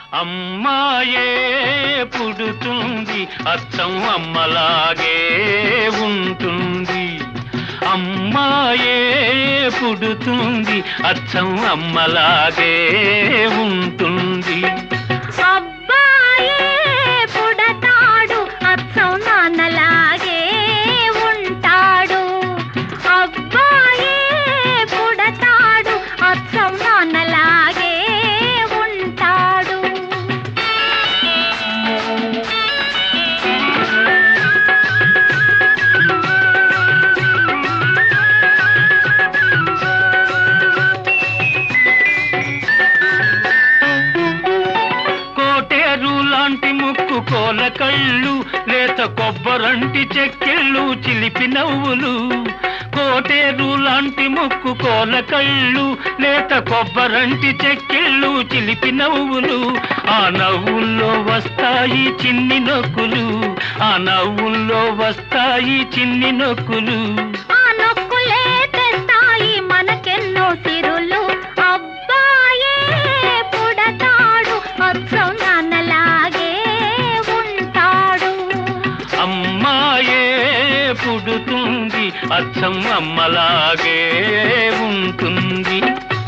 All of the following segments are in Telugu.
అమ్మాయే పుడుతుంది అచ్చం అమ్మలాగే ఉంటుంది అమ్మాయే పుడుతుంది అచ్చం అమ్మలాగే ఉంటుంది అబ్బాయే పుడతాడు అచ్చం నాన్నలాగే ఉంటాడు అబ్బాయే పుడతాడు అచ్చం నాన్నలాగే ఉంటాడు కోటేరు లాంటి ముక్కు కోల కళ్ళు లేత కొబ్బరంటి చెక్కిళ్ళు చిలిపి నవ్వులు కోటేరు లాంటి ముక్కు కోల కళ్ళు లేత కొబ్బరంటి చెక్కిళ్ళు చిలిపి నవ్వులు ఆ నవ్వుల్లో వస్తాయి చిన్ని నొక్కులు ఆ నవ్వుల్లో వస్తాయి చిన్ని నొక్కులు ఆ నొక్కులే తెస్తాయి మనకెన్నో సిరులు అబ్బాయే పుడతాడు అచ్చం నాన్నలాగే ఉంటాడు అమ్మాయే పుడుతుంది అచ్చం అమ్మలాగే ఉంటుంది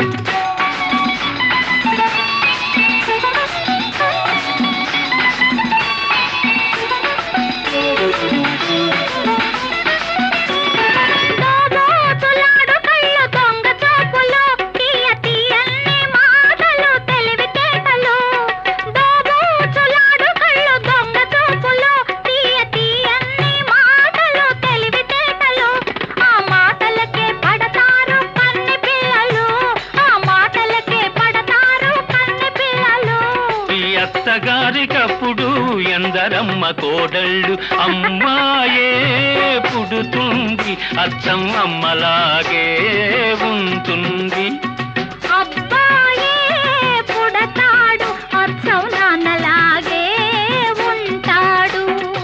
దోబోతులాడు కళ్ళు దొంగ చూపులు, తీయ తీయని మాటలు తెలివితేటలు. దోబోతులాడు కళ్ళు దొంగ చూపులు, తీయ తీయని మాటలు తెలివితేటలు. ఆ మాటలకే పడతారు కన్నె పిల్లలు ఆ మాటలకే పడతారు కన్నె పిల్లలు ఈ అత్తగారికప్పుడు ఎందరమ్మ కోడళ్ళు అమ్మాయే పుడుతుంది అచ్చం అమ్మలాగే ఉంటుంది అబ్బాయే పుడతాడు అచ్చం నాన్నలాగే ఉంటాడు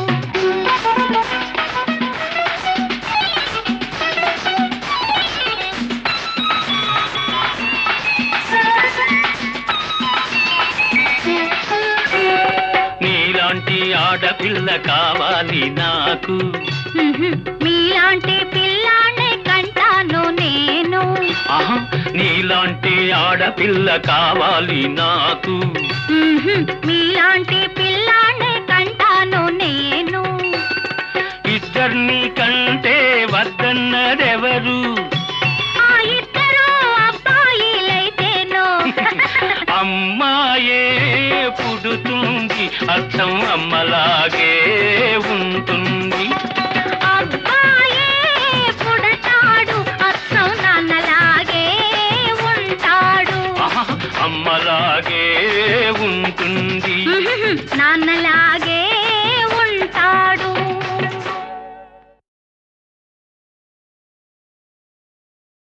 నీలాంటి ఆడపిల్ల కావాలి నాకు మీలాంటి పిల్లాన్ని కంటాను నేను ఆహా నీలాంటి ఆడపిల్ల కావాలి నాకు మీలాంటి పిల్లాన్ని కంటాను నేను ఇద్దరిని కంటే వద్దన్నదెవరు ఆ ఇద్దరు అబ్బాయిలైతేనో అమ్మాయే పుడుతుంది అచ్చం అమ్మలాగే ఉంటుంది అబ్బాయే పుడతాడు అచ్చం నాన్నలాగే ఉంటాడు ఆహా, అమ్మలాగే ఉంటుంది నాన్నలాగే